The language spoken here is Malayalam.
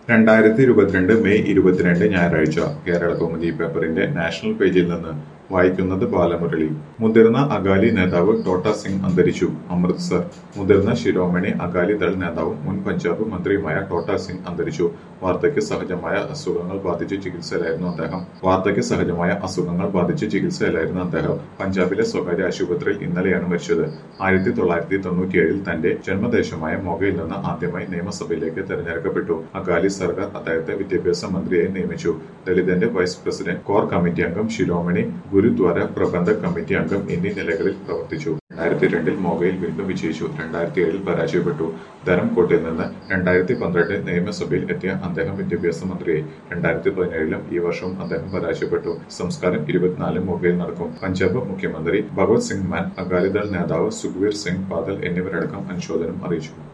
രണ്ടായിരത്തി ഇരുപത്തിരണ്ട് മെയ് ഇരുപത്തിരണ്ട് ഞായറാഴ്ച കേരള കൗമുദി പേപ്പറിന്റെ നാഷണൽ പേജിൽ നിന്ന് വായിക്കുന്നത് ബാലമുരളി മുതിർന്ന അകാലി നേതാവ് ടോട്ട സിംഗ് അന്തരിച്ചു അമൃത്സർ മുതിർന്ന ശിരോമണി അകാലിദൾ നേതാവും മുൻ പഞ്ചാബ് മന്ത്രിയുമായ ടോട്ട സിംഗ് അന്തരിച്ചു വാർദ്ധക്യ സഹജമായ അസുഖങ്ങൾ ബാധിച്ച് ചികിത്സയിലായിരുന്നു അദ്ദേഹം വാർദ്ധക്യ സഹജമായ അസുഖങ്ങൾ ബാധിച്ച് ചികിത്സയിലായിരുന്ന അദ്ദേഹം പഞ്ചാബിലെ സ്വകാര്യ ആശുപത്രിയിൽ ഇന്നലെയാണ് മരിച്ചത് ആയിരത്തി തൊള്ളായിരത്തി തൊണ്ണൂറ്റിയേഴിൽ തന്റെ ജന്മദേശമായ മൊഗയിൽ നിന്ന് ആദ്യമായി നിയമസഭയിലേക്ക് തെരഞ്ഞെടുക്കപ്പെട്ടു അകാലി സർക്കാർ അദ്ദേഹത്തെ വിദ്യാഭ്യാസ മന്ത്രിയായി നിയമിച്ചു ദളിതന്റെ വൈസ് പ്രസിഡന്റ് കോർ കമ്മിറ്റി അംഗം ശിരോമണി ഗുരുദ്വാര പ്രബന്ധക് കമ്മിറ്റി അംഗം എന്നീ നിലകളിൽ പ്രവർത്തിച്ചു രണ്ടായിരത്തി രണ്ടിൽ മൊഗയിൽ വീണ്ടും വിജയിച്ചു രണ്ടായിരത്തി ഏഴിൽ പരാജയപ്പെട്ടു ധരംകോട്ടിൽ നിന്ന് രണ്ടായിരത്തി പന്ത്രണ്ടിൽ നിയമസഭയിൽ എത്തിയ അദ്ദേഹം വിദ്യാഭ്യാസ മന്ത്രിയായി രണ്ടായിരത്തി പതിനേഴിലും ഈ വർഷവും അദ്ദേഹം പരാജയപ്പെട്ടു സംസ്കാരം ഇരുപത്തിനാല് മൊഗയിൽ നടക്കും പഞ്ചാബ് മുഖ്യമന്ത്രി ഭഗവത് സിംഗ് മാൻ അകാലിദൾ നേതാവ് സുഖ്വീർ സിംഗ് ബാദൽ എന്നിവരടക്കം അനുശോചനം അറിയിച്ചു